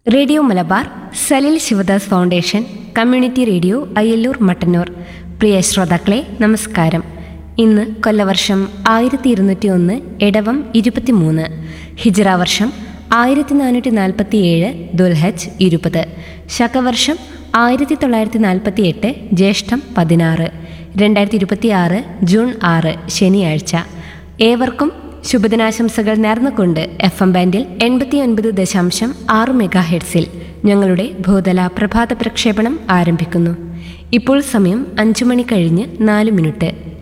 radio Malabar Salil Sivadas foundation community radio Ayyallur Mattannur പ്രിയ ശ്രോതാക്കളെ നമസ്കാരം ഇന്ന് കൊല്ലവർഷം ആയിരത്തി ഇരുന്നൂറ്റി ഒന്ന് ഇടവം ഇരുപത്തിമൂന്ന് ഹിജറ വർഷം ആയിരത്തി നാനൂറ്റി നാൽപ്പത്തി ഏഴ് ദുൽഹജ് ഇരുപത് ശകവർഷം ആയിരത്തി തൊള്ളായിരത്തി നാൽപ്പത്തി എട്ട് ജ്യേഷ്ഠം പതിനാറ് രണ്ടായിരത്തി ഇരുപത്തി ആറ് ജൂൺ ആറ് ശനിയാഴ്ച ഏവർക്കും ശുഭദിനാശംസകൾ നേർന്നുകൊണ്ട് എഫ് എം ബാൻഡിൽ എൺപത്തി ഒൻപത് ദശാംശം ആറ് മെഗാ ഹെഡ്സിൽ ഞങ്ങളുടെ ഭൂതല പ്രഭാത പ്രക്ഷേപണം ആരംഭിക്കുന്നു ഇപ്പോൾ സമയം അഞ്ചു മണി കഴിഞ്ഞ് നാല് മിനിറ്റ്